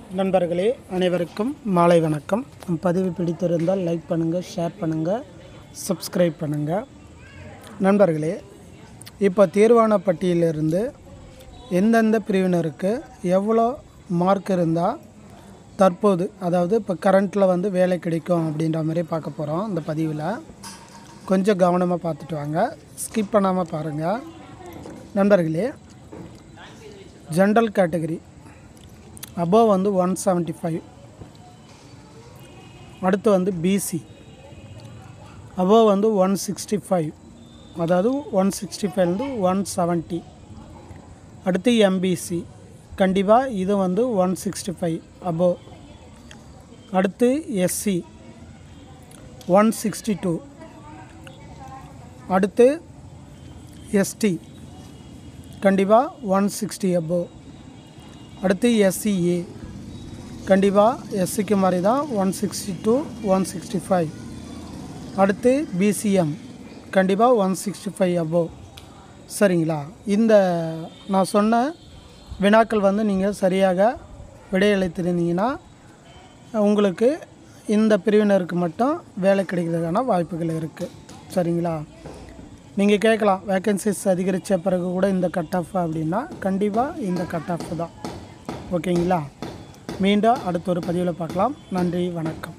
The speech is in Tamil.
நண்பர்களே அனைவருக்கும் மாலை வணக்கம் நம் பதிவு பிடித்திருந்தால் லைக் பண்ணுங்கள் ஷேர் பண்ணுங்கள் சப்ஸ்கிரைப் பண்ணுங்கள் நண்பர்களே இப்போ தேர்வான பட்டியலிருந்து எந்தெந்த பிரிவினருக்கு எவ்வளோ மார்க் இருந்தால் தற்போது அதாவது இப்போ கரண்ட்டில் வந்து வேலை கிடைக்கும் அப்படின்ற மாதிரி பார்க்க போகிறோம் இந்த பதிவில் கொஞ்சம் கவனமாக பார்த்துட்டு வாங்க ஸ்கிப் பண்ணாமல் பாருங்கள் நண்பர்களே ஜென்ரல் கேட்டகரி அபோவ் வந்து ஒன் செவன்ட்டி ஃபைவ் அடுத்து வந்து பிசி அபோவ் வந்து ஒன் சிக்ஸ்டி ஃபைவ் அதாவது ஒன் சிக்ஸ்டி ஃபைவ்லேருந்து ஒன் செவன்ட்டி அடுத்து எம்பிசி கண்டிப்பாக இது வந்து ஒன் சிக்ஸ்டி ஃபைவ் அபோவ் அடுத்து எஸ்சி ஒன் சிக்ஸ்டி டூ அடுத்து எஸ்டி கண்டிப்பாக ஒன் சிக்ஸ்டி அபோவ் அடுத்து எஸ்சிஏ கண்டிப்பாக எஸ்சிக்கு மாதிரி தான் one sixty two one sixty five அடுத்து பிசிஎம் கண்டிப்பாக ஒன் சிக்ஸ்டி ஃபைவ் அபோவ் சரிங்களா இந்த நான் சொன்ன வினாக்கள் வந்து நீங்கள் சரியாக விடையளித்திருந்தீங்கன்னா உங்களுக்கு இந்த பிரிவினருக்கு மட்டும் வேலை கிடைக்கிறதுக்கான வாய்ப்புகள் இருக்குது சரிங்களா நீங்கள் கேட்கலாம் வேக்கன்சிஸ் அதிகரித்த பிறகு கூட இந்த கட் ஆஃப் அப்படின்னா கண்டிப்பாக இந்த கட் ஆஃப் தான் ஓகேங்களா மீண்டும் அடுத்த ஒரு பதிவில் பார்க்கலாம் நன்றி வணக்கம்